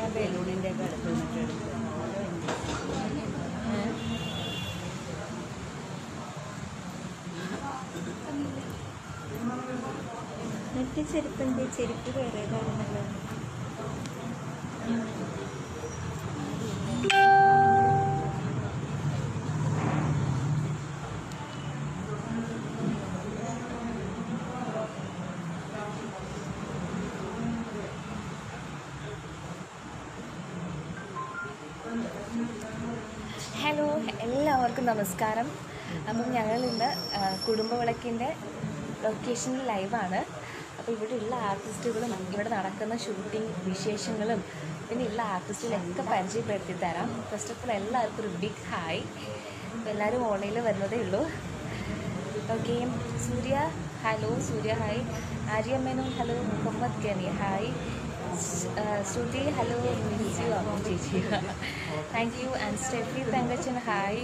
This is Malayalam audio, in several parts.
ഞാൻ ബലൂണിൻ്റെ ഒക്കെ അടുത്ത് നിന്നിട്ട് എടുക്കും മറ്റേ ചെരുപ്പിൻ്റെ ചെരുപ്പ് കയറിയതായിരുന്നല്ലോ ഹലോ എല്ലാവർക്കും നമസ്കാരം അപ്പം ഞങ്ങൾ ഇന്ന് ആ, കുടുംബവിളക്കിൻ്റെ ലൊക്കേഷനിൽ ലൈവാണ് അപ്പോൾ ഇവിടെയുള്ള ആർട്ടിസ്റ്റുകളും ഇവിടെ നടക്കുന്ന ഷൂട്ടിംഗ് വിശേഷങ്ങളും പിന്നെ ഉള്ള ആർട്ടിസ്റ്റിലൊക്കെ പരിചയപ്പെടുത്തി തരാം ഫസ്റ്റ് ഓഫ് ഓൾ എല്ലാവർക്കും ഒരു ബിഗ് ഹായ് എല്ലാവരും ഓൺലൈനിൽ വരുന്നതേ ഉള്ളൂ okay Surya hello Surya hi Arya Menon hello Muhammad Gani hi Shruti hello miss you അമ്മ ചേച്ചി thank you and Steffi Thankachan hi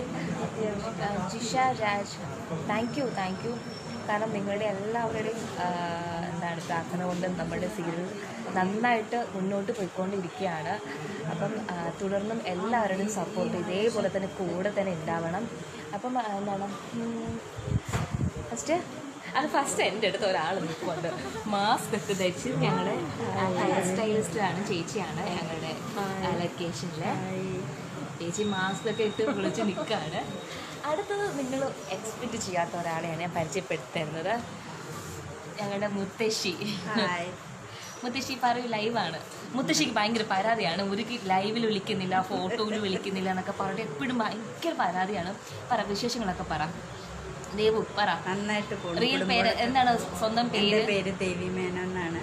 Jisha Raj thank you thank you കാരണം നിങ്ങളുടെ എല്ലാവരുടെയും ആ, എന്താണ് പ്രാർത്ഥന കൊണ്ട് നമ്മുടെ സീരിയൽ നന്നായിട്ട് മുന്നോട്ട് പോയിക്കൊണ്ടിരിക്കുകയാണ് അപ്പം ആ, തുടർന്നും എല്ലാവരുടെയും സപ്പോർട്ട് ഇതേപോലെ തന്നെ കൂടെ തന്നെ ഉണ്ടാവണം അപ്പം ആ, എന്താണ് ഫസ്റ്റ് അത് ഫസ്റ്റ് എൻ്റെ അടുത്ത് ഒരാൾ നിൽക്കുന്നുണ്ട് മാസ്ക് ഒക്കെ ധരിച്ച് ഞങ്ങളുടെ ഹെയർ സ്റ്റൈലിസ്റ്റാണ് ചേച്ചിയാണ് ഞങ്ങളുടെ ലൊക്കേഷനിലെ ചേച്ചി മാസ്ക് ഒക്കെ ഇട്ട് വിളിച്ച് നിൽക്കുകയാണ് അടുത്തത് നിങ്ങൾ എക്സ്പെക്റ്റ് ചെയ്യാത്ത ഒരാളെയാണ് ഞാൻ പരിചയപ്പെടുത്തുന്നത് ഞങ്ങളുടെ മുത്തശ്ശി ഹായ് മുത്തശ്ശി പറയൂ ലൈവാണ് മുത്തശ്ശിക്ക് ഭയങ്കര പരാതിയാണ് ഒരുക്കി ലൈവിൽ വിളിക്കുന്നില്ല ഫോട്ടോയിൽ വിളിക്കുന്നില്ല എന്നൊക്കെ പറഞ്ഞിട്ട് എപ്പോഴും ഭയങ്കര പരാതിയാണ് പറ വിശേഷങ്ങളൊക്കെ പറ ദേവു പറ നന്നായിട്ട് പോകുന്നു റിയൽ പേര് എന്താണ് സ്വന്തം എൻ്റെ പേര് പേര് ദേവി മേനോൻ എന്നാണ്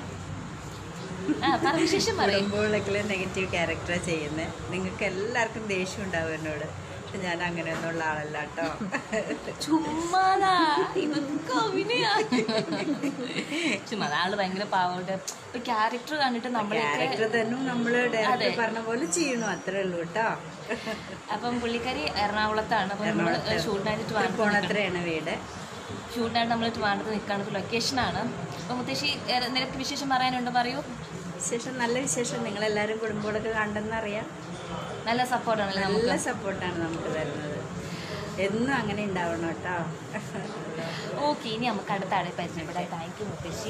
ആ പറ വിശേഷം പറയും കുടുംബവിളക്കിൽ നെഗറ്റീവ് ക്യാരക്ടറാണ് ചെയ്യുന്നത് നിങ്ങൾക്ക് എല്ലാവർക്കും ദേഷ്യം ഉണ്ടാവും എന്നോട് പക്ഷെ ഞാൻ അങ്ങനെയൊന്നുള്ള ആളല്ല കേട്ടോ ചുമ്മാതാ ഇതൊക്കെ അഭിനയാ ചുമ്മാ ആള് ഭയങ്കര പാവോട്ട് ഇപ്പൊ ക്യാരക്ടർ കണ്ടിട്ട് നമ്മളൊക്കെ ക്യാരക്ടർ തന്നെ നമ്മൾ ഡയറക്ടർ പറഞ്ഞ പോലെ ചെയ്യണു അത്രേ ഉള്ളൂ കേട്ടോ അപ്പം പുള്ളിക്കാരി എറണാകുളത്താണ് അപ്പൊ നമ്മൾ ഷൂട്ടിനായിട്ട് ട്രിവാൻഡ്രത്ത് പോണത്രയാണ് വീട് ഷൂട്ടിനായിട്ട് നമ്മൾ ട്രിവാൻഡ്രത്ത് നിൽക്കുകയാണ് ഇപ്പോൾ ലൊക്കേഷനാണ് അപ്പൊ മുത്തശ്ശി ഏറെ- നിനക്ക് വിശേഷം പറയാനുണ്ടോ പറയൂ വിശേഷം നല്ല വിശേഷം നിങ്ങളെല്ലാവരും കുടുംബങ്ങളൊക്കെ കണ്ടെന്നറിയാം നല്ല സപ്പോർട്ടാണല്ലേ നമുക്ക് നല്ല സപ്പോർട്ടാണ് നമുക്ക് തരുന്നത് എന്നും അങ്ങനെ ഉണ്ടാവണം കേട്ടോ ഓക്കെ ഇനി നമുക്ക് അടുത്ത ആളെ പരിചയപ്പെടാം താങ്ക് യു മുത്തശ്ശി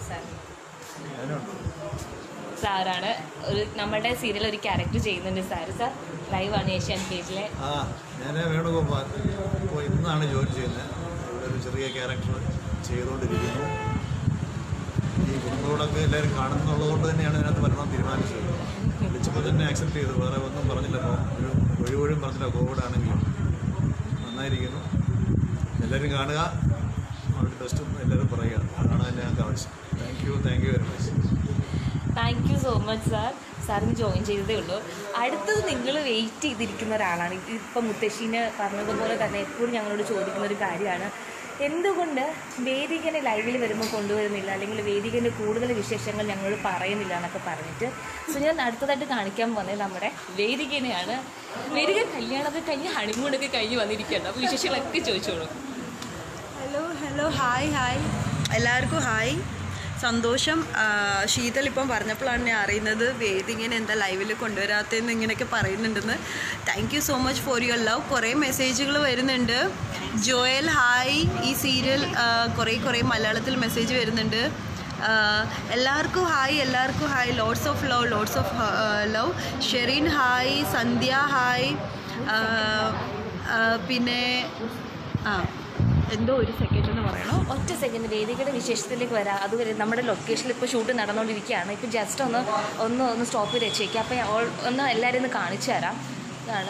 സാറാണ് ഒരു നമ്മുടെ സീരിയൽ ഒരു ക്യാരക്ടർ ചെയ്യുന്നുണ്ട് സാറ് സാർ ലൈവാണ് ഏഷ്യൻ പേജിലെ ആ ഞാൻ വേണുഗോപാൽ ഇപ്പോൾ ഇന്നാണ് ജോയിൻ ചെയ്യുന്നത് ഇവിടെ ഒരു ചെറിയ ക്യാരക്ടർ ചെയ്തുകൊണ്ടിരിക്കുന്നു ഈ കുടുംബങ്ങളൊക്കെ എല്ലാവരും കാണുന്നുള്ളത് കൊണ്ട് തന്നെയാണ് ഇതിനകത്ത് വരണം തീരുമാനിച്ചത് വിളിച്ചപ്പോൾ തന്നെ ആക്സെപ്റ്റ് ചെയ്തു വേറെ ഒന്നും പറഞ്ഞില്ല അപ്പോൾ ഒരു ഒഴിവൊഴിയും പറഞ്ഞില്ല കോവിഡ് ആണെങ്കിലും നന്നായിരിക്കുന്നു എല്ലാവരും കാണുക അവരുടെ ബെസ്റ്റും എല്ലാവരും പറയുക അതാണ് തന്നെ ഞങ്ങൾക്ക് ആവശ്യം thank you thank you very much thank you so much sir സാറിന് ജോയിൻ ചെയ്തതേ ഉള്ളൂ അടുത്തത് നിങ്ങൾ വെയിറ്റ് ചെയ്തിരിക്കുന്ന ഒരാളാണ് ഇപ്പം മുത്തശ്ശീനെ പറഞ്ഞതുപോലെ തന്നെ എപ്പോഴും ഞങ്ങളോട് ചോദിക്കുന്ന ഒരു കാര്യമാണ് എന്തുകൊണ്ട് വേദികനെ ലൈവിൽ വരുമ്പോൾ കൊണ്ടുവരുന്നില്ല അല്ലെങ്കിൽ വേദികൻ്റെ കൂടുതൽ വിശേഷങ്ങൾ ഞങ്ങൾ പറയുന്നില്ല എന്നൊക്കെ പറഞ്ഞിട്ട് സോ ഞാൻ അടുത്തതായിട്ട് കാണിക്കാൻ പോകുന്നത് നമ്മുടെ വേദികനെയാണ് വേദിക കല്യാണമൊക്കെ കഴിഞ്ഞ് ഹണിമൂണൊക്കെ കഴിഞ്ഞ് വന്നിരിക്കുകയാണ് അപ്പോൾ വിശേഷങ്ങളൊക്കെ ചോദിച്ചോളൂ ഹലോ ഹലോ ഹായ് ഹായ് എല്ലാവർക്കും ഹായ് സന്തോഷം ആ, ശീതൽ ഇപ്പം പറഞ്ഞപ്പോഴാണ് ഞാൻ അറിയുന്നത് വേദി ഇങ്ങനെ എന്താ ലൈവിൽ കൊണ്ടുവരാത്തതെന്ന് ഇങ്ങനെയൊക്കെ പറയുന്നുണ്ടെന്ന് thank you so much for your love കുറേ മെസ്സേജുകൾ വരുന്നുണ്ട് ജോയൽ ഹായ് ഈ സീരിയൽ കുറേ കുറേ മലയാളത്തിൽ മെസ്സേജ് വരുന്നുണ്ട് ആ, എല്ലാവർക്കും ഹായ് എല്ലാവർക്കും hi loads of love loads of love Sherin hi Sandhya hi ആ, ആ, പിന്നെ ആ എന്തോ ഒരു സെക്കൻഡ് എന്ന് പറയണോ ഒറ്റ സെക്കൻഡ് വേദികയുടെ വിശേഷത്തിലേക്ക് വരാം അതുവരെ നമ്മുടെ ലൊക്കേഷനിൽ ഇപ്പോൾ ഷൂട്ട് നടന്നുകൊണ്ടിരിക്കുകയാണ് ഇപ്പോൾ ജസ്റ്റ് ഒന്ന് ഒന്ന് ഒന്ന് സ്റ്റോപ്പ് ചെയ്ത് വെച്ചേക്കാം അപ്പോൾ ഞാൻ ഓൾ- ഒന്ന് എല്ലാവരും ഒന്ന് കാണിച്ചു തരാം ഇതാണ്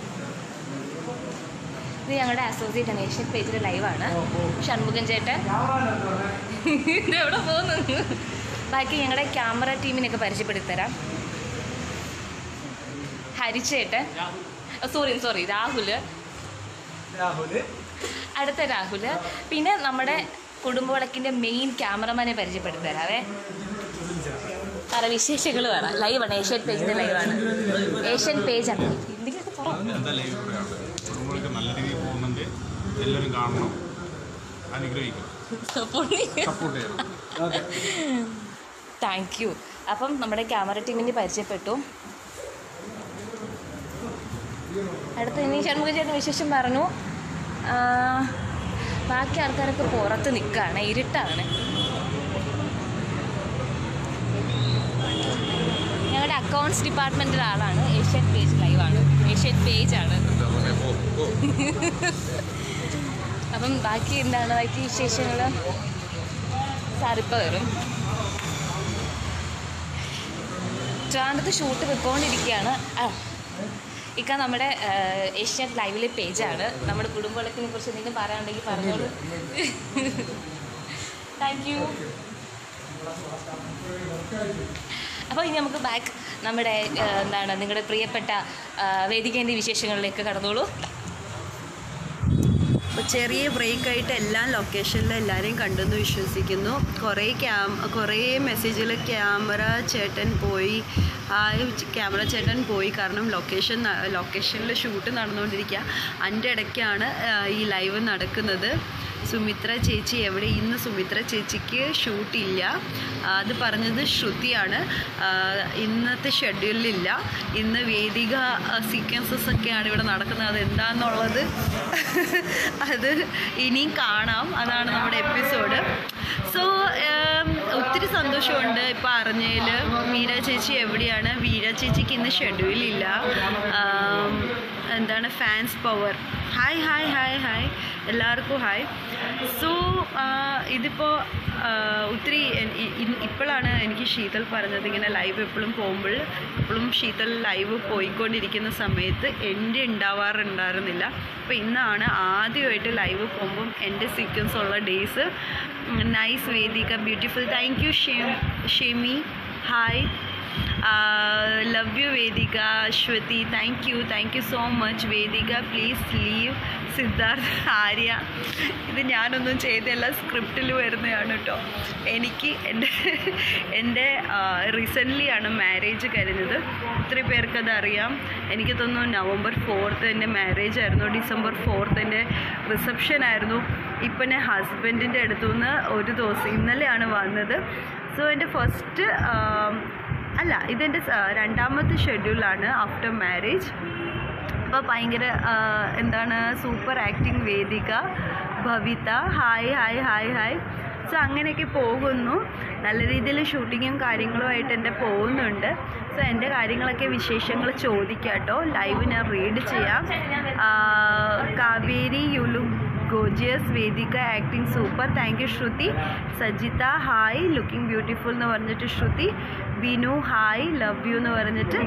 ഇത് ഞങ്ങളുടെ അസോസിയേറ്റ് ആണ് ഏഷ്യൻ പേജിലെ ലൈവാണ് ഷൺമുഖൻ ചേട്ടൻ ഇത് എവിടെ പോകുന്നു ബാക്കി ഞങ്ങളുടെ ക്യാമറ ടീമിനൊക്കെ പരിചയപ്പെടുത്തി തരാം ഹരിച്ചേട്ടൻ സോറി സോറി രാഹുൽ അടുത്ത രാഹുൽ പിന്നെ നമ്മുടെ കുടുംബവിളക്കിൻ്റെ മെയിൻ ക്യാമറമാനെ പരിചയപ്പെടുത്തി തരാവേ പറ വിശേഷങ്ങൾ വേണം ലൈവാണ് ഏഷ്യൻ പേജിൻ്റെ ലൈവാണ് ഏഷ്യൻ പേജാണ് എന്തെങ്കിലുമൊക്കെ പറ എന്താ ലൈവ് കൂടെയാണ് കുടുംബങ്ങൾക്ക് നല്ല രീതിയിൽ പോകുന്നുണ്ട് എല്ലാവരും കാണണം അനുഗ്രഹിക്കണം പൊള്ളി. സപ്പോർട്ട് ചെയ്യണം താങ്ക് യു അപ്പം നമ്മുടെ ക്യാമറ ടീമിനെ പരിചയപ്പെട്ടു അടുത്ത ഇനി ഷൺമുഖ ചേട്ടൻ വിശേഷം പറഞ്ഞു ആ, ബാക്കി ആൾക്കാരൊക്കെ പുറത്ത് നിൽക്കുകയാണ് ഇരുട്ടാണ് ഞങ്ങളുടെ അക്കൗണ്ട്സ് ഡിപ്പാർട്ട്മെൻറ്റിലെ ആളാണ് ഏഷ്യൻ പേജ് ലൈവാണ് ഏഷ്യൻ പേജാണ് അപ്പം ബാക്കി എന്താണ് ബാക്കി വിശേഷങ്ങൾ സാറിപ്പോൾ വരും ട്രാൻഡത്ത് ഷൂട്ട് വെക്കൊണ്ടിരിക്കുകയാണ് ആ ഇക്ക നമ്മുടെ ഏഷ്യൻ ലൈവിലെ പേജാണ് നമ്മുടെ കുടുംബവിളക്കിനെ കുറിച്ച് എന്തെങ്കിലും പറയാനുണ്ടെങ്കിൽ പറഞ്ഞോളൂ താങ്ക് യു അപ്പോൾ ഇനി നമുക്ക് ബാക്ക് നമ്മുടെ ആ, എന്താണ് നിങ്ങളുടെ പ്രിയപ്പെട്ട വേദികേൻ്റെ വിശേഷങ്ങളിലേക്ക് കടന്നോളൂ അപ്പോൾ ചെറിയ ബ്രേക്ക് ആയിട്ട് എല്ലാ ലൊക്കേഷനിലും എല്ലാവരെയും കണ്ടെന്ന് വിശ്വസിക്കുന്നു കുറേ ക്യാം കുറേ മെസ്സേജിൽ ക്യാമറ ചേട്ടൻ പോയി ആ ക്യാമറ ചേട്ടൻ പോയി കാരണം ലൊക്കേഷൻ ലൊക്കേഷനിൽ ഷൂട്ട് നടന്നുകൊണ്ടിരിക്കുക അതിൻ്റെ ഇടയ്ക്കാണ് ആ, ഈ ലൈവ് നടക്കുന്നത് സുമിത്ര ചേച്ചി എവിടെ ഇന്ന് സുമിത്ര ചേച്ചിക്ക് ഷൂട്ടില്ല ആ, അത് പറഞ്ഞത് ശ്രുതിയാണ് ആ, ഇന്നത്തെ ഷെഡ്യൂളിലില്ല ഇന്ന് വേദിക സീക്വൻസസ് ഒക്കെയാണ് ഇവിടെ നടക്കുന്നത് അത് എന്താണെന്നുള്ളത് അത് ഇനിയും കാണാം അതാണ് നമ്മുടെ എപ്പിസോഡ് സോ ഒത്തിരി സന്തോഷമുണ്ട് ഇപ്പോൾ അറിഞ്ഞതിൽ മീര ചേച്ചി എവിടെയാണ് വീര ചേച്ചിക്ക് ഇന്ന് ഷെഡ്യൂളില്ല ആം, എന്താണ് fans power hi hi hi hi എല്ലാവർക്കും ഹായ് സോ ഇതിപ്പോൾ ഒത്തിരി എൻ- ഇ- ഇ- ഇപ്പോഴാണ് എനിക്ക് ശീതൽ പറഞ്ഞത് ഇങ്ങനെ ലൈവ് എപ്പോഴും പോകുമ്പോൾ എപ്പോഴും ശീതൽ ലൈവ് പോയിക്കൊണ്ടിരിക്കുന്ന സമയത്ത് എൻ്റെ ഉണ്ടാവാറുണ്ടായിരുന്നില്ല അപ്പോൾ ഇന്നാണ് ആദ്യമായിട്ട് ലൈവ് പോകുമ്പം എൻ്റെ സീക്വൻസ് ഉള്ള days nice Vedika beautiful thank you ഷെം Shemi hi love you Vedika Aswathy thank you thank you so much Vedika please leave Siddharth Arya ഇത് ഞാനൊന്നും ചെയ്തല്ല സ്ക്രിപ്റ്റിൽ വരുന്നതാണ് കേട്ടോ എനിക്ക് എൻ്റെ എൻ്റെ റീസെൻ്റ്ലി ആണ് മാരേജ് കഴിഞ്ഞത് ഒത്തിരി പേർക്കത് അറിയാം എനിക്ക് തോന്നുന്നു നവംബർ ഫോർത്ത് എൻ്റെ മാരേജ് ആയിരുന്നു ഡിസംബർ ഫോർത്ത് എൻ്റെ റിസപ്ഷൻ ആയിരുന്നു ഇപ്പം ഞാൻ ഹസ്ബൻഡിൻ്റെ അടുത്തുനിന്ന് ഒരു ദിവസം ഇന്നലെയാണ് വന്നത് സോ എൻ്റെ ഫസ്റ്റ് അല്ല ഇതെൻ്റെ സ- രണ്ടാമത്തെ ഷെഡ്യൂളാണ് ആഫ്റ്റർ മാരേജ് അപ്പോൾ ഭയങ്കര ആ, എന്താണ് super acting Vedika Bhavitha hi hi hi hi so അങ്ങനെയൊക്കെ പോകുന്നു നല്ല രീതിയിൽ ഷൂട്ടിങ്ങും കാര്യങ്ങളുമായിട്ട് എൻ്റെ പോകുന്നുണ്ട് സോ എൻ്റെ കാര്യങ്ങളൊക്കെ വിശേഷങ്ങൾ ചോദിക്കാം കേട്ടോ ലൈവ് ഞാൻ റീഡ് ചെയ്യാം ആ, കാവേരി യുലു gorgeous Vedika acting super thank you Shruthi Sajitha hi looking beautiful എന്ന് പറഞ്ഞിട്ട് Shruthi Binu hi love you എന്ന് പറഞ്ഞിട്ട്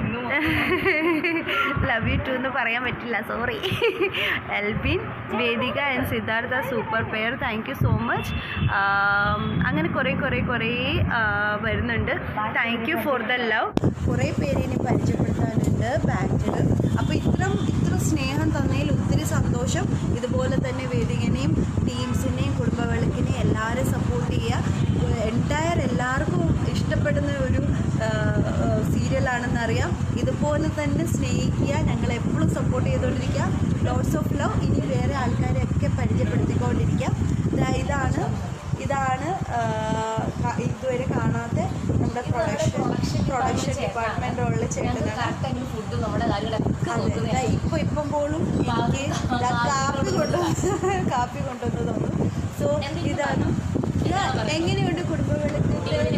ലവ് യു ടു എന്ന് പറയാൻ പറ്റില്ല sorry Elbin Vedika and Siddhartha super pair thank you so much അങ്ങനെ കുറേ കുറേ കുറേ ആ, വരുന്നുണ്ട് thank you for the love കുറേ പേര് ഇനി പരിചയപ്പെടുത്താനുണ്ട് ബാങ്കിൽ അപ്പോൾ ഇത്രം ഇത്ര സ്നേഹം തന്നതിൽ ഒത്തിരി സന്തോഷം ഇതുപോലെ തന്നെ വേദികനെയും ടീംസിനെയും കുടുംബവിളക്കിനെയും എല്ലാവരും സപ്പോർട്ട് ചെയ്യുക എൻറ്റയർ എല്ലാവർക്കും ഇഷ്ടപ്പെടുന്ന ഒരു സീരിയലാണെന്നറിയാം ഇതുപോലെ തന്നെ സ്നേഹിക്കുക ഞങ്ങൾ എപ്പോഴും സപ്പോർട്ട് ചെയ്തുകൊണ്ടിരിക്കുക ലോട്ട്സ് ഓഫ് ലവ് ഇനി വേറെ ആൾക്കാരെയൊക്കെ പരിചയപ്പെടുത്തിക്കൊണ്ടിരിക്കുക ദാ ഇതാണ് ഇതാണ് ആ, ക- ഇതുവരെ കാണാത്ത നമ്മുടെ പ്രൊഡക്ഷൻ പ്രൊഡക്ഷൻ ഡിപ്പാർട്ട്മെൻറ്റുള്ള ചേട്ടനാണ് ഫുഡ് നമ്മുടെ കാര്യങ്ങളൊക്കെ അതെ നോക്കുന്നത് ദാ ഇപ്പൊ ഇപ്പം പോലും എനിക്ക് ദാ കാപ്പി കൊണ്ടുവന്ന് കാപ്പി കൊണ്ടുവന്ന് തന്നു സോ ഇതാണ് ഇതാ എങ്ങനെയുണ്ട് കുടുംബവിളക്കിന്റെ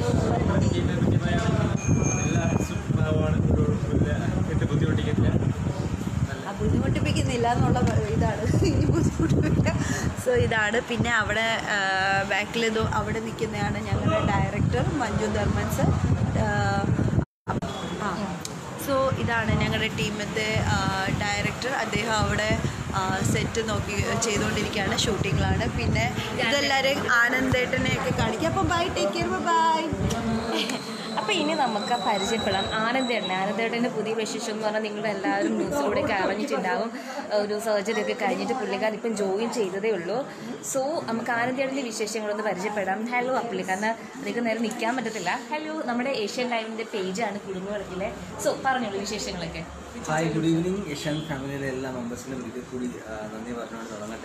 ആ, ബുദ്ധിമുട്ടിപ്പിക്കുന്നില്ല എന്നുള്ള ഇതാണ് ഇനി ബുദ്ധിമുട്ടിപ്പിക്കുക സോ ഇതാണ് പിന്നെ അവിടെ ബാക്കിൽ ഇത് അവിടെ നിൽക്കുന്നതാണ് ഞങ്ങളുടെ ഡയറക്ടർ മഞ്ജു ധർമ്മൻസ് ആ സോ ഇതാണ് ഞങ്ങളുടെ ടീമിൻ്റെ ഡയറക്ടർ അദ്ദേഹം അവിടെ സെറ്റ് നോക്കി ചെയ്തുകൊണ്ടിരിക്കുകയാണ് ഷൂട്ടിങ്ങിലാണ് പിന്നെ ഇതെല്ലാവരും ആനന്ദേട്ടനെയൊക്കെ കാണിക്കുക അപ്പം ബൈ ടേക്ക് കെയർ ബൈ അപ്പോൾ ഇനി നമുക്ക് പരിചയപ്പെടാം ആനന്ദേട്ടനെ ആനന്ദേട്ടൻ്റെ പുതിയ വിശേഷം എന്ന് പറഞ്ഞാൽ നിങ്ങൾ എല്ലാവരും ന്യൂസിലൂടെയൊക്കെ അറിഞ്ഞിട്ടുണ്ടാവും ഒരു സർജറി ഒക്കെ കഴിഞ്ഞിട്ട് പുള്ളിക്കാരൻ ഇപ്പം ജോയിൻ ചെയ്തതേ ഉള്ളൂ സോ നമുക്ക് ആനന്ദേട്ടൻ്റെ വിശേഷങ്ങളൊന്ന് പരിചയപ്പെടാം ഹലോ പുള്ളിക്കാരന് അധികം നേരം നിൽക്കാൻ പറ്റത്തില്ല ഹലോ നമ്മുടെ ഏഷ്യൻ ലൈവിൻ്റെ പേജാണ് കുടുംബവിളക്കിലെ സോ പറഞ്ഞോളൂ വിശേഷങ്ങളൊക്കെ ഹായ് ഗുഡ് ഈവനിങ് ഏഷ്യൻ ഫാമിലിയിലെ എല്ലാ മെമ്പേഴ്സിനും ഒരിക്കൽ കൂടി ആ, നന്ദി പറഞ്ഞുകൊണ്ട് തുടങ്ങട്ടെ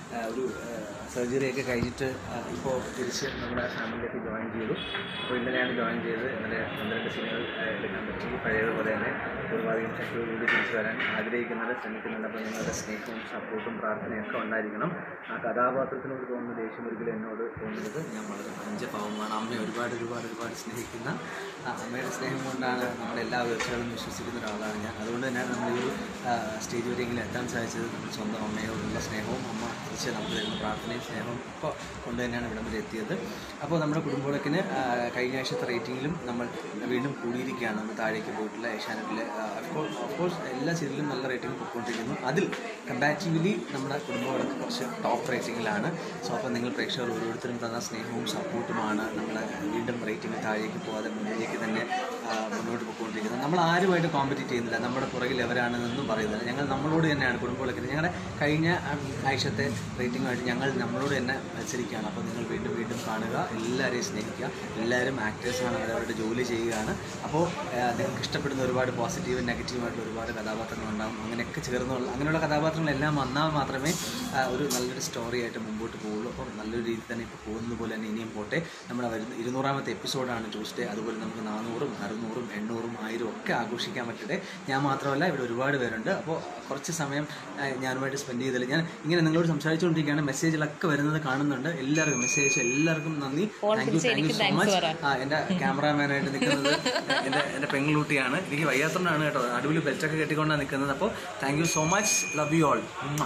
ആ, ഒരു സർജറിയൊക്കെ കഴിഞ്ഞിട്ട് ഇപ്പോൾ തിരിച്ച് നമ്മുടെ ഫാമിലിയിലേക്ക് ജോയിൻ ചെയ്തു അപ്പോൾ ഇന്നലെയാണ് ജോയിൻ ചെയ്തത് ഇന്നലെ ഒന്ന് രണ്ട് സിനിമകൾ ആ, എടുക്കാൻ പറ്റി പഴയതുപോലെ തന്നെ പൂർവാധികം ശക്തിയോടുകൂടി തിരിച്ചു വരാൻ ആഗ്രഹിക്കുന്നത് ശ്രമിക്കുന്നുണ്ട് അപ്പോൾ നിങ്ങളുടെ സ്നേഹവും സപ്പോർട്ടും പ്രാർത്ഥനയും ഒക്കെ ഉണ്ടായിരിക്കണം ആ കഥാപാത്രത്തിനോട് തോന്നുന്ന ദേഷ്യം ഒരിക്കലും എന്നോട് തോന്നുന്നത് ഞാൻ വളരെ പഞ്ചപാവമാണ് അമ്മയെ ഒരുപാട് ഒരുപാട് ഒരുപാട് സ്നേഹിക്കുന്ന ആ, അമ്മയുടെ സ്നേഹം കൊണ്ടാണ് നമ്മുടെ എല്ലാ ഉയർച്ചകളും വിശ്വസിക്കുന്ന ഒരാളാണ് ഞാൻ അതുകൊണ്ട് തന്നെ നമ്മൾ ഈ ഒരു ആ, സ്റ്റേജ് വരെയെങ്കിലും എത്താൻ സാധിച്ചത് നമ്മുടെ സ്വന്തം അമ്മയോടുള്ള സ്നേഹവും അമ്മ തിരിച്ച് നമുക്ക് തരുന്ന പ്രാർത്ഥനയും സ്നേഹവും ഒക്കെ കൊണ്ട് തന്നെയാണ് ഇവിടം വരെ എത്തിയത് അപ്പോൾ നമ്മുടെ കുടുംബവിളക്കിന് ആ, കഴിഞ്ഞ ആഴ്ചത്തെ റേറ്റിംഗിലും നമ്മൾ വീണ്ടും കൂടിയിരിക്കുകയാണ് നമ്മൾ താഴേക്ക് പോയിട്ടുള്ള ഏഷ്യാനെറ്റിലെ ഓഫ്കോഴ്സ് എല്ലാ സീരിയലും നല്ല റേറ്റിംഗ് പോയിക്കൊണ്ടിരിക്കുന്നു അതിൽ കമ്പാരിറ്റീവ്ലി നമ്മുടെ കുടുംബവിളക്ക് കുറച്ച് ടോപ്പ് റേറ്റിംഗിലാണ് സോ അപ്പോൾ നിങ്ങൾ പ്രേക്ഷകർ ഓരോരുത്തരും തന്ന സ്നേഹവും സപ്പോർട്ടുമാണ് നമ്മളെ വീണ്ടും റേറ്റിംഗ് താഴേക്ക് പോകാതെ മുന്നിലേക്ക് തന്നെ ആ, മുന്നോട്ട് പോയിക്കൊണ്ടിരിക്കുന്നത് നമ്മൾ ആരുമായിട്ട് കോമ്പറ്റീറ്റ് ചെയ്യുന്നില്ല നമ്മുടെ പുറകിൽ എവരാണെന്നൊന്നും പറയുന്നില്ല ഞങ്ങൾ നമ്മളോട് തന്നെയാണ് കുടുംബവിളക്കിന് ഞങ്ങളുടെ കഴിഞ്ഞ ഉം, ആഴ്ചത്തെ റേറ്റിംഗുമായിട്ട് ഞങ്ങൾ നമ്മളോട് തന്നെ മത്സരിക്കുകയാണ് അപ്പോൾ നിങ്ങൾ വീണ്ടും വീണ്ടും കാണുക എല്ലാവരെയും സ്നേഹിക്കുക എല്ലാവരും ആക്ടേഴ്സാണ് അവരവരുടെ ജോലി ചെയ്യുകയാണ് അപ്പോൾ ആ, നിങ്ങൾക്ക് ഇഷ്ടപ്പെടുന്ന ഒരുപാട് പോസിറ്റീവ് നെഗറ്റീവായിട്ടുള്ള ഒരുപാട് കഥാപാത്രങ്ങൾ ഉണ്ടാകും അങ്ങനെയൊക്കെ ചേർന്നുള്ള അങ്ങനെയുള്ള കഥാപാത്രങ്ങളെല്ലാം വന്നാൽ മാത്രമേ ആ, ഒരു നല്ലൊരു സ്റ്റോറി ആയിട്ട് മുമ്പോട്ട് പോകുള്ളൂ അപ്പോൾ നല്ലൊരു രീതിയിൽ തന്നെ ഇപ്പോൾ പോകുന്നത് പോലെ തന്നെ ഇനിയും പോട്ടെ നമ്മുടെ വരുന്ന ഇരുന്നൂറാമത്തെ എപ്പിസോഡാണ് ട്യൂസ്ഡേ അതുപോലെ നമുക്ക് നാനൂറും അറുന്നൂറും എണ്ണൂറും ആയിരം ഒക്കെ ആഘോഷിക്കാൻ പറ്റട്ടെ ഞാൻ മാത്രമല്ല ഇവിടെ ഒരുപാട് പേരുണ്ട് അപ്പോൾ കുറച്ച് സമയം ആ, ഞാനുമായിട്ട് സ്പെൻഡ് ചെയ്തതിൽ ഞാൻ ഇങ്ങനെ നിങ്ങളോട് സംസാരിച്ചുകൊണ്ടിരിക്കുകയാണ് മെസ്സേജിലൊക്കെ വരുന്നത് കാണുന്നുണ്ട് എല്ലാവർക്കും മെസ്സേജ് എല്ലാവർക്കും നന്ദി thank you thank you so much ആ എൻ്റെ ക്യാമറാമാനായിട്ട് നിൽക്കുന്നത് എൻ്റെ എൻ്റെ പെങ്ങളൂട്ടിയാണ് എനിക്ക് വയ്യാത്തതുകൊണ്ടാണ് കേട്ടോ അടിപൊളി ബെൽറ്റൊക്കെ കെട്ടിക്കൊണ്ടാണ് നിൽക്കുന്നത് അപ്പോൾ thank you so much love you all ഉമ്മ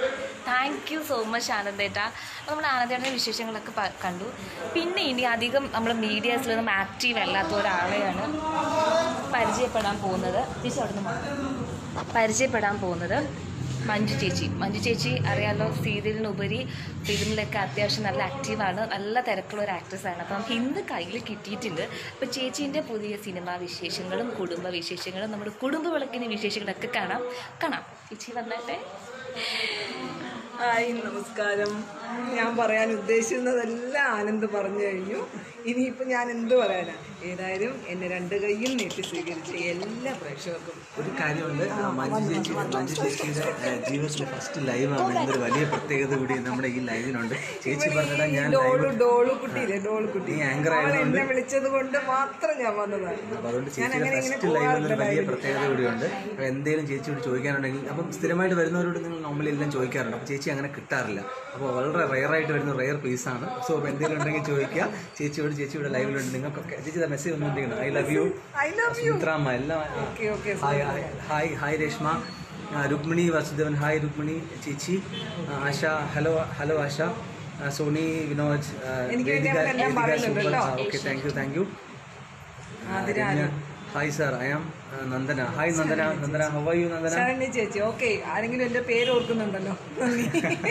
താങ്ക് യു സോ മച്ച് ആനന്ദേട്ട അപ്പോൾ നമ്മൾ ആനന്ദേട്ടൻ്റെ വിശേഷങ്ങളൊക്കെ പ- കണ്ടു പിന്നെ ഇനി അധികം നമ്മൾ മീഡിയാസിലൊന്നും ആക്റ്റീവ് അല്ലാത്ത ഒരാളെയാണ് പരിചയപ്പെടാൻ പോകുന്നത് ചേച്ചി അവിടെ നിന്ന് പരിചയപ്പെടാൻ പോകുന്നത് മഞ്ജു ചേച്ചി മഞ്ജു ചേച്ചി അറിയാലോ സീരിയലിനുപരി ഫിലിമിലൊക്കെ അത്യാവശ്യം നല്ല ആക്റ്റീവാണ് നല്ല തിരക്കുള്ള ഒരു ആക്ട്രസ്സാണ് അപ്പം നമുക്ക് ഇന്ന് കയ്യിൽ കിട്ടിയിട്ടുണ്ട് അപ്പോൾ ചേച്ചീൻ്റെ പുതിയ സിനിമാ വിശേഷങ്ങളും കുടുംബ വിശേഷങ്ങളും നമ്മുടെ കുടുംബ വിളക്കിൻ്റെ വിശേഷങ്ങളൊക്കെ കാണാം കാണാം ചേച്ചി വന്നിട്ടെ ഹായ് നമസ്കാരം ഞാൻ പറയാൻ ഉദ്ദേശിക്കുന്നതെല്ലാം ആനന്ദ് പറഞ്ഞു കഴിഞ്ഞു ഇനിയിപ്പോൾ ഞാൻ എന്ത് പറയാനാ ഏതായാലും എന്നെ രണ്ട് കൈയും നീട്ടി സ്വീകരിച്ച എല്ലാ പ്രേക്ഷകർക്കും ഒരു കാര്യമുണ്ട് ആ, മഞ്ജു ചേച്ചി മഞ്ജു ചേച്ചിയുടെ ആ, ജീവിതത്തിലെ ഫസ്റ്റ് ലൈവാണ് എന്നൊരു വലിയ പ്രത്യേകത കൂടി നമ്മുടെ ഈ ലൈവിനുണ്ട് ചേച്ചി പറഞ്ഞിട്ട് ഞാൻ ഡോളു ലൈവ് ഡോളു കുട്ടിയില്ലേ ഡോളു കുട്ടി നീ ആങ്കർ അവൾ ആയതുകൊണ്ട് എന്നെ വിളിച്ചത് കൊണ്ട് മാത്രം ഞാൻ വന്നതാണ് അപ്പോൾ അതുകൊണ്ട് ഞാൻ ചേച്ചിയുടെ അങ്ങനെ ഇങ്ങനെ ഫസ്റ്റ് ലൈവ് എന്നൊരു പോകാറില്ല വലിയ ലൈവിൽ. പ്രത്യേകത കൂടിയുണ്ട് അപ്പോൾ എന്തെങ്കിലും ചേച്ചിയോട് ചോദിക്കാനുണ്ടെങ്കിൽ അപ്പം സ്ഥിരമായിട്ട് വരുന്നവരോട് നിങ്ങൾ നോർമലി എല്ലാം ചോദിക്കാറുണ്ട് അപ്പോൾ ചേച്ചി അങ്ങനെ കിട്ടാറില്ല അപ്പോൾ വളരെ റെയർ ആയിട്ട് വരുന്ന റെയർ പീസ് ആണ് സോ അപ്പോൾ എന്തെങ്കിലും ഉണ്ടെങ്കിൽ ചോദിക്കുക ചേച്ചിയോട് ചേച്ചിയുടെ ലൈവിലുണ്ട് നിങ്ങൾക്കൊക്കെ ചേച്ചി മെസ്സേജ് വന്നിരിക്കുന്നത് I love you I love you സുമിത്രാമ്മ എല്ലാം okay okay hi hi hi hi Reshma ആ, രുക്മിണി വാസുദേവൻ ഹായ് രുക്മിണി ചേച്ചി ആ, ആശ ഹലോ ഹലോ ആശ ആ, സോണി വിനോദ് ആ, എനിക്ക് വേദിക വേണ്ടി അവരെല്ലാം വേദിക പറയുന്നുണ്ട് സൂപ്പർ കേട്ടോ. Okay thank you thank you Athira hi sir I am Nandana hi Nandana Nandana how are you Nandana Sharani ചേച്ചി ഓക്കെ ആരെങ്കിലും എന്റെ പേര് ഓർക്കുന്നുണ്ടല്ലോ നന്ദി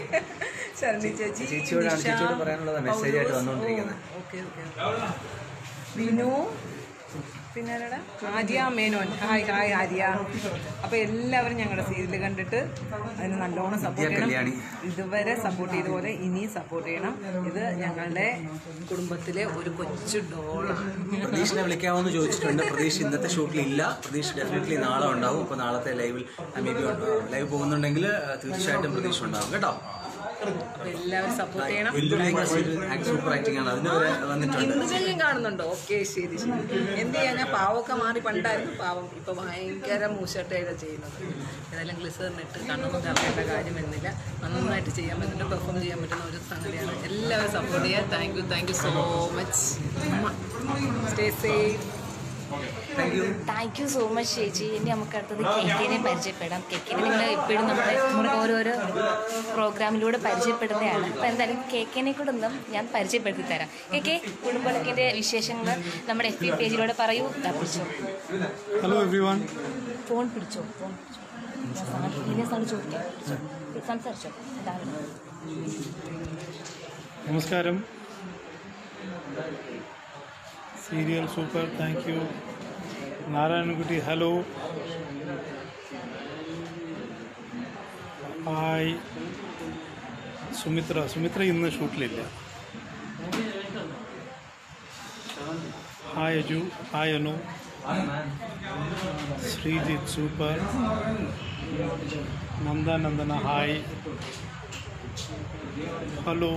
ശരണി ചേച്ചി ചേച്ചിയോടാണ് നിഷ, ചേച്ചിയോട് പറയാനുള്ളത് മെസ്സേജ് ആയിട്ട് പൗലോസ്. വന്നുകൊണ്ടിരിക്കുന്നത് ഓ, ഓക്കെ ഓക്കെ വിനു പിന്നെ ആരാടാ? ആര്യ മേനോൻ ഹായ് ഹായ് ആര്യ അപ്പൊ എല്ലാവരും ഞങ്ങളുടെ സീരിയൽ കണ്ടിട്ട് അതിന് നല്ലോണം സപ്പോർട്ട് കല്യാണി. ചെയ്യണം ഇതുവരെ സപ്പോർട്ട് ചെയ്ത പോലെ ഇനിയും സപ്പോർട്ട് ചെയ്യണം ഇത് ഞങ്ങളുടെ കുടുംബത്തിലെ ഒരു കൊച്ചു ഡോളാണ് പ്രതീഷിനെ വിളിക്കാമെന്ന് ചോദിച്ചിട്ടുണ്ട് പ്രതീഷ് ഇന്നത്തെ ഷൂട്ടിൽ ഇല്ല പ്രതീഷ് ഡെഫിനറ്റ്ലി നാളെ ഉണ്ടാവും അപ്പോൾ നാളത്തെ ലൈവിൽ മേ ബി ലൈവ് പോകുന്നുണ്ടെങ്കിൽ ആ, തീർച്ചയായിട്ടും പ്രതീക്ഷ ഉണ്ടാവും കേട്ടോ അപ്പൊ എല്ലാവരും സപ്പോർട്ട് ചെയ്യണം സൂപ്പർ ആക്ടിംഗ് ആണ് അതിന് വരെ വന്നിട്ടുണ്ട് ഇന്ന് കഴിയും കാണുന്നുണ്ടോ ഓക്കെ ശരി ശരി എന്ത് ചെയ്യാൻ ഞാൻ പാവമൊക്കെ മാറി പണ്ടായിരുന്നു പാവം ഇപ്പൊ ഭയങ്കര മൂശട്ടയൊക്കെ ചെയ്യുന്നത് ഏതായാലും ഗ്ലിസറിനിട്ട് കണ്ണൊന്നും കറങ്ങേണ്ട കാര്യം വരുന്നില്ല നന്നായിട്ട് ചെയ്യാൻ പറ്റുന്ന പെർഫോം ചെയ്യാൻ പറ്റുന്ന ഒരു സംഗതിയാണ് എല്ലാവരും സപ്പോർട്ട് ചെയ്യുക thank you thank you so much stay safe thank you thank you so much ചേച്ചി ഇനി നമുക്ക് അടുത്തത് കേക്കിനെ പരിചയപ്പെടാം കേക്കിനെ നിങ്ങൾ എപ്പോഴും നമ്മുടെ ഓരോരോ പ്രോഗ്രാമിലൂടെ പരിചയപ്പെടുന്നതാണ് അപ്പോൾ എന്തായാലും കേക്കിനെ കൂടെ ഒന്നും ഞാൻ പരിചയപ്പെടുത്തി തരാം കേക്കെ കുടുംബത്തിൻ്റെ വിശേഷങ്ങൾ നമ്മുടെ എഫ് ബി പേജിലൂടെ പറയൂ ദാ പിടിച്ചോ ഹലോ എവ്രി വൺ ഫോൺ പിടിച്ചോ ഫോൺ പിടിച്ചോ ഞാൻ സാധനം ഇനി സാധനം ചോദിക്കാം പിടിച്ചോ. സംസാരിച്ചോ എന്താണ് നമസ്കാരം serial super thank you Narayanankutty hello hi Sumithra Sumithra ഇന്ന് ഷൂട്ടിലില്ല hi Aju hi Anu Sreejith super Nanda Nandana hi hello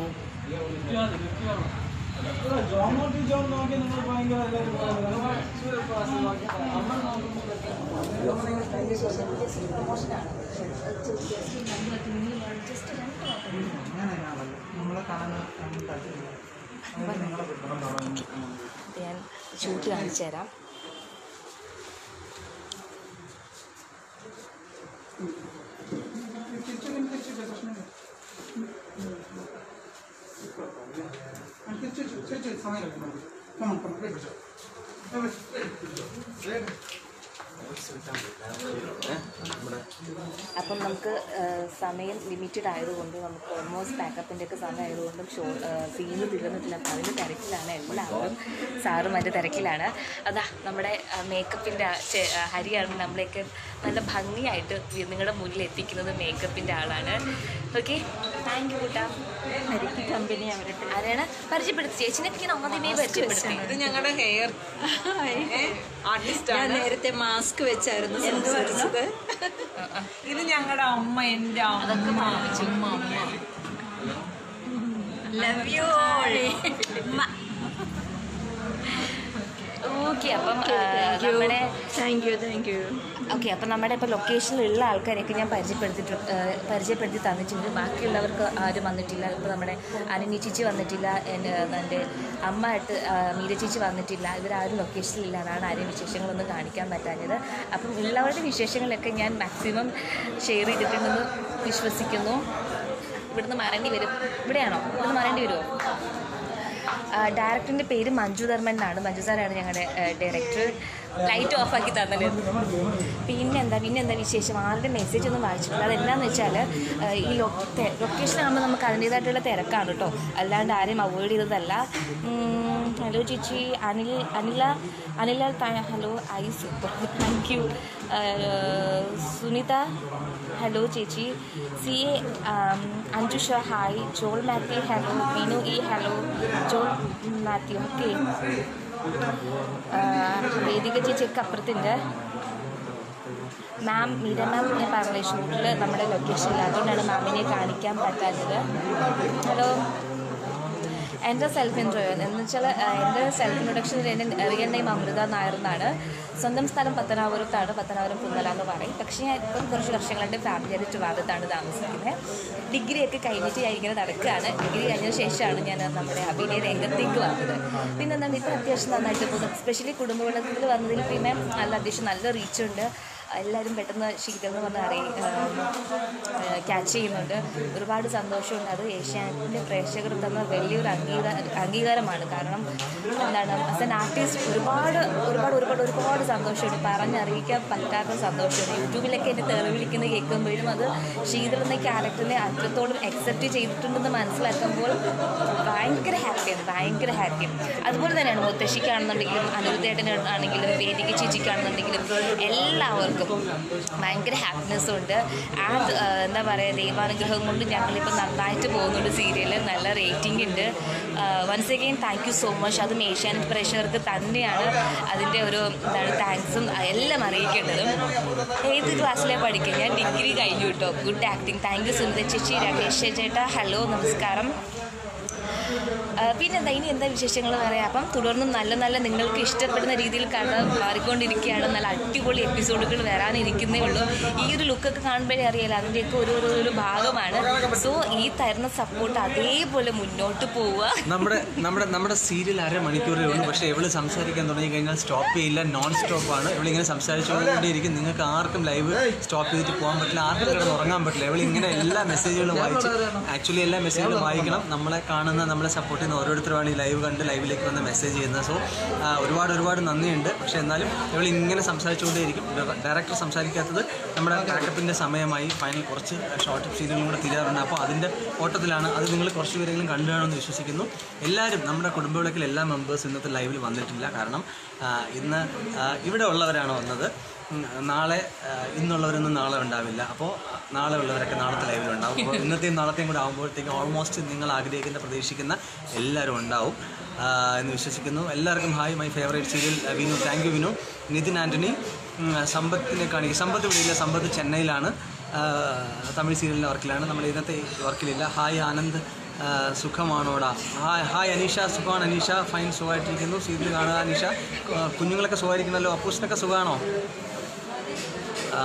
ഞാൻ ഷൂട്ട് കാണിച്ചു തരാം അപ്പം നമുക്ക് ആ, സമയം ലിമിറ്റഡ് ആയതുകൊണ്ട് നമുക്ക് ഓൾമോസ്റ്റ് പാക്കപ്പിൻ്റെ ഒക്കെ സമയം ആയതുകൊണ്ടും ഷോ സീന് തീർന്നിട്ടില്ല അപ്പം അതിൻ്റെ തിരക്കിലാണ് എല്ലാവരും സാറും അതിൻ്റെ തിരക്കിലാണ് അതാ നമ്മുടെ മേക്കപ്പിൻ്റെ ഹരിയാണ് നമ്മളെയൊക്കെ നല്ല ഭംഗിയായിട്ട് നിങ്ങളുടെ മുന്നിൽ എത്തിക്കുന്നത് മേക്കപ്പിൻ്റെ ആളാണ് ഓക്കെ താങ്ക് യു കൂട്ടാ ഹരിക്ക് കമ്പനി അവരുടെ ആരാണ് പരിചയപ്പെടുത്തി ചേച്ചിനെ ഞാൻ ആദ്യമേ പരിചയപ്പെടുത്തി ഇത് ഞങ്ങളുടെ ഹെയർ ആർട്ടിസ്റ്റ് ഞാൻ ആണ് നേരത്തെ മാസ്ക് വെച്ചായിരുന്നു സംസാരിച്ചത് ഇത് ഞങ്ങളുടെ അമ്മ എൻ്റെ അതൊക്കെ മാമിച്ചു അമ്മ അമ്മ ലവ് യു ഓക്കെ അപ്പം ആ, നമ്മുടെ thank you thank you okay അപ്പം നമ്മുടെ ഇപ്പോൾ ലൊക്കേഷനിലുള്ള ആൾക്കാരെയൊക്കെ ഞാൻ പരിചയപ്പെടുത്തിട്ട് ആ, പരിചയപ്പെടുത്തി തന്നിട്ടുണ്ട് ബാക്കിയുള്ളവർക്ക് ആരും വന്നിട്ടില്ല ഇപ്പോൾ നമ്മുടെ അനന്യ ചേച്ചി വന്നിട്ടില്ല എൻ്റെ എൻ്റെ അമ്മ ആയിട്ട് ആ, മീര ചേച്ചി വന്നിട്ടില്ല ഇവരാരും ലൊക്കേഷനിലില്ല അതാണ് ആരെയും വിശേഷങ്ങളൊന്നും കാണിക്കാൻ പറ്റാഞ്ഞത് അപ്പം ഉള്ളവരുടെ വിശേഷങ്ങളൊക്കെ ഞാൻ മാക്സിമം ഷെയർ ചെയ്തിട്ടുണ്ടെന്ന് വിശ്വസിക്കുന്നു ഇവിടുന്ന് മറേണ്ടി വരും ഇവിടെയാണോ ഇവിടുന്ന് മറേണ്ടി വരുമോ ഡയറക്ടറിൻ്റെ പേര് മഞ്ജു ധർമ്മൻ എന്നാണ് മഞ്ജു സാറാണ് ഞങ്ങളുടെ ഡയറക്ടർ ലൈറ്റ് ഓഫ് ആക്കി തന്നത് പിന്നെന്താ പിന്നെന്താ വിശേഷം ആരുടെ മെസ്സേജ് ഒന്നും വായിച്ചിട്ടില്ല അതെന്താണെന്ന് വെച്ചാൽ ഈ ലൊ ലൊക്കേഷൻ ആകുമ്പോൾ നമുക്ക് അതിൻ്റേതായിട്ടുള്ള തിരക്കാണ് കേട്ടോ അല്ലാണ്ട് ആരെയും അവോയ്ഡ് ചെയ്തതല്ല ഉം, ഹലോ ചേച്ചി അനിൽ അനില അനില താ- hello I super thank you Sunitha hello ചേച്ചി C A Anjusha hi Jol Mathew hello Vinu ഇ ഹലോ ജോൾ മാത്യു ഓക്കെ വേദിക ചേച്ചിയൊക്കെ അപ്പുറത്തുണ്ട് മാം മീര മാം ഞാൻ പറഞ്ഞ ഷൂട്ടിൽ നമ്മുടെ ലൊക്കേഷനിൽ അതുകൊണ്ടാണ് മാമിനെ കാണിക്കാൻ പറ്റാത്തത് ഹലോ എൻ്റെ സെൽഫ് ഇൻട്രോ എന്ന് വെച്ചാൽ എൻ്റെ സെൽഫ് ഇൻട്രൊഡക്ഷനിൽ എൻ്റെ റിയൽ നെയിം അമൃത നായർ എന്നാണ് സ്വന്തം സ്ഥലം പത്തനാപുരത്താണ് പത്തനാപുരം കുന്നല എന്ന് പറയും പക്ഷേ ഞാൻ ഇപ്പം കുറച്ച് വർഷങ്ങളുടെ ഫാമിലിയായിട്ട് ട്രിവാദത്താണ് താമസിക്കുന്നത് ഡിഗ്രിയൊക്കെ കഴിഞ്ഞിട്ട് ഞാൻ ഇങ്ങനെ നടക്കുകയാണ് ഡിഗ്രി കഴിഞ്ഞ ശേഷമാണ് ഞാൻ നമ്മുടെ അഭിനയ രംഗത്തേക്ക് വന്നത് പിന്നെ എന്താണ് ഇപ്പം അത്യാവശ്യം നന്നായിട്ട് പോകുന്നു സ്പെഷ്യലി കുടുംബവിളക്കിൽ വന്നതിൽ പിന്നെ നല്ല അത്യാവശ്യം നല്ല റീച്ചുണ്ട് എല്ലാവരും പെട്ടെന്ന് ശീതം എന്ന് പറഞ്ഞാൽ അറിയും ക്യാച്ച് ചെയ്യുന്നുണ്ട് ഒരുപാട് സന്തോഷമുണ്ട് അത് ഏഷ്യാനെറ്റിൻ്റെ പ്രേക്ഷകർ തന്ന വലിയൊരു അംഗീകാര അംഗീകാരമാണ് കാരണം എന്താണ് ആസ് എൻ ആർട്ടിസ്റ്റ് ഒരുപാട് ഒരുപാട് ഒരുപാട് ഒരുപാട് സന്തോഷമുണ്ട് പറഞ്ഞറിയിക്കാൻ പറ്റാത്ത സന്തോഷമുണ്ട് യൂട്യൂബിലൊക്കെ എന്നെ തെറി വിളിക്കുന്നത് കേൾക്കുമ്പോഴും അത് ശീതൾ എന്ന ക്യാരക്ടറിനെ അത്രത്തോളം അക്സെപ്റ്റ് ചെയ്തിട്ടുണ്ടെന്ന് മനസ്സിലാക്കുമ്പോൾ ഭയങ്കര ഹാപ്പിയാണ് ഭയങ്കര ഹാപ്പിയാണ് അതുപോലെ തന്നെയാണ് മുത്തശ്ശിക്കാണെന്നുണ്ടെങ്കിലും അനിരുദ്ധേട്ടനാണെങ്കിലും വേദിക ചേച്ചിക്കാണെന്നുണ്ടെങ്കിലും എല്ലാവർക്കും ഭയങ്കര ഹാപ്പിനെസ്സും ഉണ്ട് ആ ആ, എന്താ പറയുക ദൈവാനുഗ്രഹം കൊണ്ട് ഞങ്ങളിപ്പോൾ നന്നായിട്ട് പോകുന്നുണ്ട് സീരിയൽ നല്ല റേറ്റിംഗ് ഉണ്ട് once again thank you so much അതും ഏഷ്യാനെറ്റ് പ്രേക്ഷകർക്ക് തന്നെയാണ് അതിൻ്റെ ഒരു എന്താണ് താങ്ക്സും എല്ലാം അറിയിക്കേണ്ടതും ഏത് ക്ലാസ്സിലെ പഠിക്കുക ഞാൻ ഡിഗ്രി കഴിഞ്ഞു കേട്ടോ good acting thank you Sundar ചേച്ചി രമേശ് ചേട്ടാ ഹലോ നമസ്കാരം ആ, പിന്നെന്താ ഇനി എന്താ വിശേഷങ്ങൾ പറയാം അപ്പം തുടർന്നും നല്ല നല്ല നിങ്ങൾക്ക് ഇഷ്ടപ്പെടുന്ന രീതിയിൽ കഥ മാറിക്കൊണ്ടിരിക്കുകയാണ് നല്ല അടിപൊളി എപ്പിസോഡുകൾ വരാനിരിക്കുന്നേ ഉള്ളൂ ഈ ഒരു ലുക്കൊക്കെ കാണുമ്പോഴേ അറിയാലോ അതിൻ്റെയൊക്കെ ഒരു ഒരു ഒരു ഭാഗമാണ് സോ ഈ തരുന്ന സപ്പോർട്ട് അതേപോലെ മുന്നോട്ട് പോവുക നമ്മുടെ നമ്മുടെ നമ്മുടെ സീരിയൽ അരമണിക്കൂറേ ഉള്ളൂ പക്ഷേ ഇവള് സംസാരിക്കാൻ തുടങ്ങി കഴിഞ്ഞാൽ സ്റ്റോപ്പ് ചെയ്യില്ല നോൺ സ്റ്റോപ്പ് ആണ് ഇവളിങ്ങനെ സംസാരിച്ചുകൊണ്ടേയിരിക്കും നിങ്ങൾക്ക് ആർക്കും ലൈവ് സ്റ്റോപ്പ് ചെയ്തിട്ട് പോകാൻ പറ്റില്ല ആർക്കും കിടന്ന് ഉറങ്ങാൻ പറ്റില്ല ഇവൾ ഇങ്ങനെ എല്ലാ മെസ്സേജുകളും വായിച്ച് ആക്ച്വലി എല്ലാ മെസ്സേജുകളും വായിക്കണം നമ്മളെ കാണുന്ന നമ്മളെ സപ്പോർട്ട് ചെയ്യുന്ന ഓരോരുത്തരുമാണ് ഈ ലൈവ് കണ്ട് ലൈവിലേക്ക് വന്ന് മെസ്സേജ് ചെയ്യുന്നത് സോ ഒരുപാട് ഒരുപാട് നന്ദിയുണ്ട് പക്ഷേ എന്നാലും ഇവൾ ഇങ്ങനെ സംസാരിച്ചുകൊണ്ടേയിരിക്കും ഡയറക്ടർ സംസാരിക്കാത്തത് നമ്മുടെ പാക്കപ്പിൻ്റെ സമയമായി ഫൈനൽ കുറച്ച് ഷോർട്ട് സീനുകളും കൂടെ തീരാറുണ്ട് അപ്പോൾ അതിൻ്റെ ഓട്ടത്തിലാണ് അത് നിങ്ങൾ കുറച്ച് പേരെങ്കിലും കണ്ടു കാണുമെന്ന് വിശ്വസിക്കുന്നു എല്ലാവരും നമ്മുടെ കുടുംബവിളക്കിൽ എല്ലാ മെമ്പേഴ്സ് ഇന്നത്തെ ലൈവിൽ വന്നിട്ടില്ല കാരണം ആ, ഇന്ന് ആ, ഇവിടെ ഉള്ളവരാണ് വന്നത് ഉം, നാളെ ആ, ഇന്നുള്ളവരൊന്നും നാളെ ഉണ്ടാവില്ല അപ്പോൾ നാളെ ഉള്ളവരൊക്കെ നാളത്തെ ലൈവിലുണ്ടാവും അപ്പോൾ ഇന്നത്തെയും നാളത്തെയും കൂടെ ആകുമ്പോഴത്തേക്കും ഓൾമോസ്റ്റ് നിങ്ങൾ ആഗ്രഹിക്കുന്ന പ്രതീക്ഷിക്കുന്ന എല്ലാവരും ഉണ്ടാവും ആ, എന്ന് വിശ്വസിക്കുന്നു എല്ലാവർക്കും hi my favourite serial Vinu thank you Vinu Nithin Antony ഉം, സമ്പത്തിനെ കാണിക്കും സമ്പത്ത് ഇവിടെ ഇല്ല സമ്പത്ത് ചെന്നൈയിലാണ് ആ, തമിഴ് സീരിയലിൻ്റെ വർക്കിലാണ് നമ്മൾ ഇന്നത്തെ വർക്കിലില്ല ഹായ് ആനന്ദ് ആ, സുഖമാണോടാ ഹായ് ഹായ് അനീഷ സുഖമാണ് അനീഷ ഫൈൻ സുഖമായിട്ടിരിക്കുന്നു സീരിയൽ കാണുക അനീഷ ആ, കുഞ്ഞുങ്ങളൊക്കെ സുഖമായിരിക്കുന്നല്ലോ അപ്പൂസിനൊക്കെ സുഖമാണോ ആ,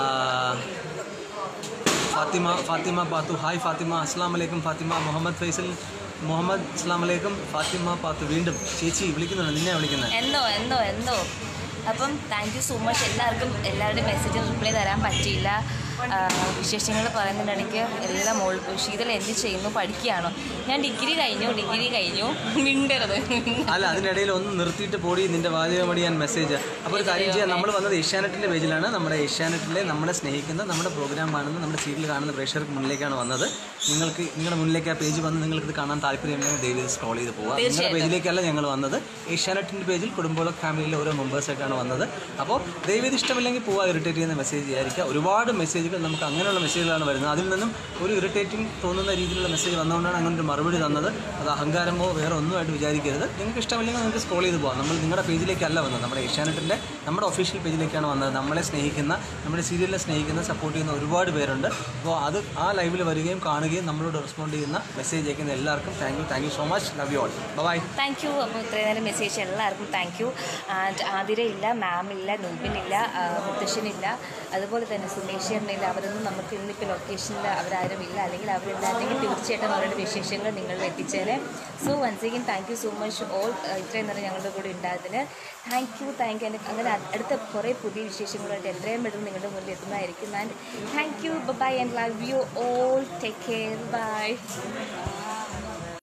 ഫാത്തിമ ഫാത്തിമ പാത്തു ഹായ് ഫാത്തിമ അസ്സാം വലൈക്കും ഫാത്തിമ മുഹമ്മദ് ഫൈസൽ മുഹമ്മദ് അസ്സാം വലൈക്കും ഫാത്തിമ പാത്തു വീണ്ടും ചേച്ചി വിളിക്കുന്നുണ്ട് നിന്നെ വിളിക്കുന്നത് എന്തോ എന്തോ എന്തോ അപ്പം താങ്ക് യു സോ മച്ച് എല്ലാവർക്കും എല്ലാവരുടെയും മെസ്സേജ് റിപ്ലൈ തരാൻ പറ്റിയില്ല വിശേഷങ്ങൾ പറയുന്നതിനിടയ്ക്ക് എല്ലാം മോൾ ശീതൽ എന്ത് ചെയ്യുന്നു പഠിക്കുകയാണോ ഞാൻ ഡിഗ്രി കഴിഞ്ഞു ഡിഗ്രി കഴിഞ്ഞു മിണ്ടരുത് അല്ല അതിനിടയിൽ ഒന്ന് നിർത്തിയിട്ട് പോടി നിന്റെ വാചകമടി ഞാൻ മെസ്സേജ് അപ്പോൾ ഒരു കാര്യം ചെയ്യാം നമ്മൾ വന്നത് ഏഷ്യാനെറ്റിൻ്റെ പേജിലാണ് നമ്മുടെ ഏഷ്യാനെറ്റിലെ നമ്മളെ സ്നേഹിക്കുന്ന നമ്മുടെ പ്രോഗ്രാം കാണുന്ന നമ്മുടെ സീരിയൽ കാണുന്ന പ്രേക്ഷകർക്ക് മുന്നിലേക്കാണ് വന്നത് നിങ്ങൾക്ക് നിങ്ങളുടെ മുന്നിലേക്ക് ആ പേജ് വന്ന് നിങ്ങൾക്ക് ഇത് കാണാൻ താല്പര്യമുണ്ടെങ്കിൽ ദയവ് ഇത് സ്ക്രോൾ ചെയ്ത് പോകാം നിങ്ങളുടെ തീർച്ചയായിട്ടും. പേജിലേക്കല്ല ഞങ്ങൾ വന്നത് ഏഷ്യാനെറ്റിൻ്റെ പേജിൽ കുടുംബോള ഫാമിലിയിലെ ഓരോ മെമ്പേഴ്സൊക്കെയാണ് വന്നത് അപ്പോൾ ദയവേത് ഇഷ്ടമില്ലെങ്കിൽ പോവാ ഇറിറ്റേറ്റ് ചെയ്യുന്ന മെസ്സേജ് വിചാരിക്കുക ഒരുപാട് മെസ്സേജുകൾ നമുക്ക് അങ്ങനെയുള്ള മെസ്സേജുകളാണ് വരുന്നത് അതിൽ നിന്നും ഒരു ഇറിറ്റേറ്റിംഗ് തോന്നുന്ന രീതിയിലുള്ള മെസ്സേജ് വന്നുകൊണ്ടാണ് അങ്ങനെ ഒരു മറുപടി തന്നത് അത് അഹങ്കാരമോ വേറെ ഒന്നുമായിട്ട് വിചാരിക്കരുത് നിങ്ങൾക്ക് ഇഷ്ടമില്ലെങ്കിൽ നിങ്ങൾക്ക് സ്ക്രോൾ ചെയ്ത് പോകാം നമ്മൾ നിങ്ങളുടെ പേജിലേക്കല്ല വന്നത് നമ്മുടെ ഏഷ്യാനെറ്റിൻ്റെ നമ്മുടെ ഒഫീഷ്യൽ പേജിലേക്കാണ് വന്നത് നമ്മളെ സ്നേഹിക്കുന്ന നമ്മുടെ സീരിയലിനെ സ്നേഹിക്കുന്ന സപ്പോർട്ട് ചെയ്യുന്ന ഒരുപാട് പേരുണ്ട് അപ്പോൾ അത് ആ ലൈവിൽ വരികയും കാണുകയും നമ്മളോട് റെസ്പോണ്ട് ചെയ്യുന്ന മെസ്സേജ് അയക്കുന്ന എല്ലാവർക്കും thank you thank you so much love you all bye thank you അപ്പോൾ ഇത്രയും നേരം മെസ്സേജ് എല്ലാവർക്കും താങ്ക് യു ആൻഡ് ആതിരയില്ല മാം ഇല്ല നൂബിനില്ല ആ, മുത്തശ്ശനില്ല അതുപോലെ തന്നെ സുമേഷ് ചേട്ടനില്ല അവരൊന്നും നമുക്ക് ഇന്നിപ്പോൾ ലൊക്കേഷനിൽ അവരാരും ഇല്ല അല്ലെങ്കിൽ അവരുണ്ടായിരുന്നെങ്കിൽ തീർച്ചയായിട്ടും അവരുടെ വിശേഷങ്ങൾ നിങ്ങളിൽ എത്തിച്ചേനെ so once again thank you so much all ഇത്രയും നേരം ഞങ്ങളുടെ കൂടെ ഉണ്ടായതിന് താങ്ക് യു താങ്ക് യു അങ്ങനെ അടുത്ത കുറേ പുതിയ വിശേഷങ്ങളായിട്ട് എത്രയും പെട്ടെന്ന് നിങ്ങളുടെ മുന്നിൽ എത്തുന്നതായിരിക്കും and thank you bye and love you all take care by